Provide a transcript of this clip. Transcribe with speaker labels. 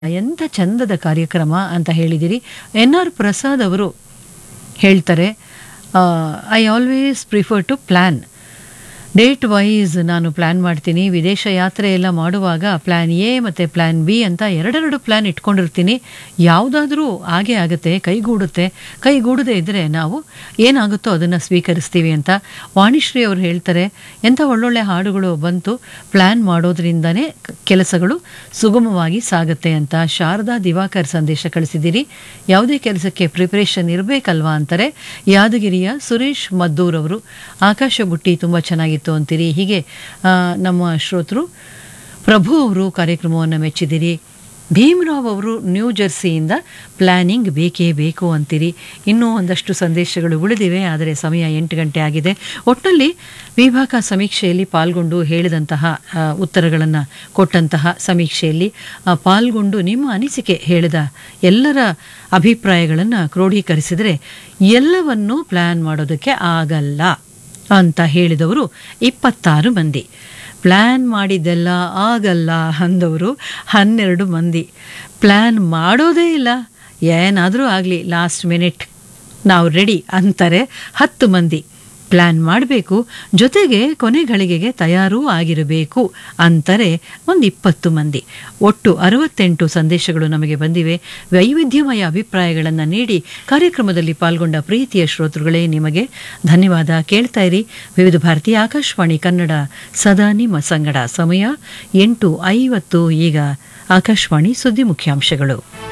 Speaker 1: ಎಂಥ ಚಂದದ ಕಾರ್ಯಕ್ರಮ ಅಂತ ಹೇಳಿದಿರಿ ಎನ್ ಆರ್ ಪ್ರಸಾದ್ ಅವರು ಹೇಳ್ತಾರೆ I always prefer to plan date wise ನಾನು ಪ್ಲ್ಯಾನ್ ಮಾಡ್ತೀನಿ ವಿದೇಶ ಯಾತ್ರೆ ಎಲ್ಲ ಮಾಡುವಾಗ ಪ್ಲ್ಯಾನ್ ಎ ಮತ್ತು ಪ್ಲ್ಯಾನ್ ಬಿ ಅಂತ ಎರಡೆರಡು ಪ್ಲ್ಯಾನ್ ಇಟ್ಕೊಂಡಿರ್ತೀನಿ ಯಾವುದಾದ್ರೂ ಹಾಗೆ ಆಗುತ್ತೆ ಕೈಗೂಡುತ್ತೆ ಕೈಗೂಡದೇ ಇದ್ದರೆ ನಾವು ಏನಾಗುತ್ತೋ ಅದನ್ನು ಸ್ವೀಕರಿಸ್ತೀವಿ ಅಂತ ವಾಣಿಶ್ರೀ ಅವರು ಹೇಳ್ತಾರೆ ಎಂಥ ಒಳ್ಳೊಳ್ಳೆ ಹಾಡುಗಳು ಬಂತು ಪ್ಲ್ಯಾನ್ ಮಾಡೋದ್ರಿಂದನೇ ಕ- ಕೆಲಸಗಳು ಸುಗಮವಾಗಿ ಸಾಗುತ್ತೆ ಅಂತ ಶಾರದಾ ದಿವಾಕರ್ ಸಂದೇಶ ಕಳಿಸಿದ್ದೀರಿ ಯಾವುದೇ ಕೆಲಸಕ್ಕೆ ಪ್ರಿಪರೇಷನ್ ಇರಬೇಕಲ್ವಾ ಅಂತಾರೆ ಯಾದಗಿರಿಯ ಸುರೇಶ್ ಮದ್ದೂರ್ ಅವರು ಆಕಾಶ ಬುಟ್ಟಿ ತುಂಬ ಚೆನ್ನಾಗಿತ್ತು ಅಂತೀರಿ ಹೀಗೆ ಆ, ನಮ್ಮ ಶ್ರೋತೃ ಪ್ರಭು ಅವರು ಕಾರ್ಯಕ್ರಮವನ್ನು ಮೆಚ್ಚಿದಿರಿ ಭೀಮರಾವ್ ಅವರು ನ್ಯೂ ಜೆರ್ಸಿಯಿಂದ ಪ್ಲ್ಯಾನಿಂಗ್ ಬೇಕೇ ಬೇಕು ಅಂತೀರಿ ಇನ್ನೂ ಒಂದಷ್ಟು ಸಂದೇಶಗಳು ಉಳಿದಿವೆ ಆದರೆ ಸಮಯ ಎಂಟು ಗಂಟೆ ಆಗಿದೆ ಒಟ್ಟಿನಲ್ಲಿ ವಿಭಾಗ ಸಮೀಕ್ಷೆಯಲ್ಲಿ ಪಾಲ್ಗೊಂಡು ಹೇಳಿದಂತಹ ಆ, ಉತ್ತರಗಳನ್ನು ಕೊಟ್ಟಂತಹ ಸಮೀಕ್ಷೆಯಲ್ಲಿ ಆ, ಪಾಲ್ಗೊಂಡು ನಿಮ್ಮ ಅನಿಸಿಕೆ ಹೇಳಿದ ಎಲ್ಲರ ಅಭಿಪ್ರಾಯಗಳನ್ನು ಕ್ರೋಢೀಕರಿಸಿದರೆ ಎಲ್ಲವನ್ನೂ ಪ್ಲ್ಯಾನ್ ಮಾಡೋದಕ್ಕೆ ಆಗಲ್ಲ ಅಂತ ಹೇಳಿದವರು ಇಪ್ಪತ್ತಾರು ಮಂದಿ ಪ್ಲ್ಯಾನ್ ಮಾಡಿದ್ದೆಲ್ಲ ಆಗಲ್ಲ ಅಂದವರು ಹನ್ನೆರಡು ಮಂದಿ ಪ್ಲ್ಯಾನ್ ಮಾಡೋದೇ ಇಲ್ಲ ಏನಾದರೂ ಆಗಲಿ ಲಾಸ್ಟ್ ಮಿನಿಟ್ ನಾವು ರೆಡಿ ಅಂತಾರೆ ಹತ್ತು ಮಂದಿ ಪ್ಲ್ಯಾನ್ ಮಾಡಬೇಕು ಜೊತೆಗೆ ಕೊನೆ ಗಳಿಗೆಗೆ ತಯಾರೂ ಆಗಿರಬೇಕು ಅಂತಾರೆ ಒಂದು ಇಪ್ಪತ್ತು ಮಂದಿ ಒಟ್ಟು ಅರವತ್ತೆಂಟು ಸಂದೇಶಗಳು ನಮಗೆ ಬಂದಿವೆ ವೈವಿಧ್ಯಮಯ ಅಭಿಪ್ರಾಯಗಳನ್ನು ನೀಡಿ ಕಾರ್ಯಕ್ರಮದಲ್ಲಿ ಪಾಲ್ಗೊಂಡ ಪ್ರೀತಿಯ ಶ್ರೋತೃಗಳೇ ನಿಮಗೆ ಧನ್ಯವಾದ ಕೇಳ್ತಾ ಇರಿ ವಿವಿಧ ಭಾರತಿ ಆಕಾಶವಾಣಿ ಕನ್ನಡ ಸದಾ ನಿಮ್ಮ ಸಂಗಡ ಸಮಯ ಎಂಟು ಐವತ್ತು ಈಗ ಆಕಾಶವಾಣಿ ಸುದ್ದಿ ಮುಖ್ಯಾಂಶಗಳು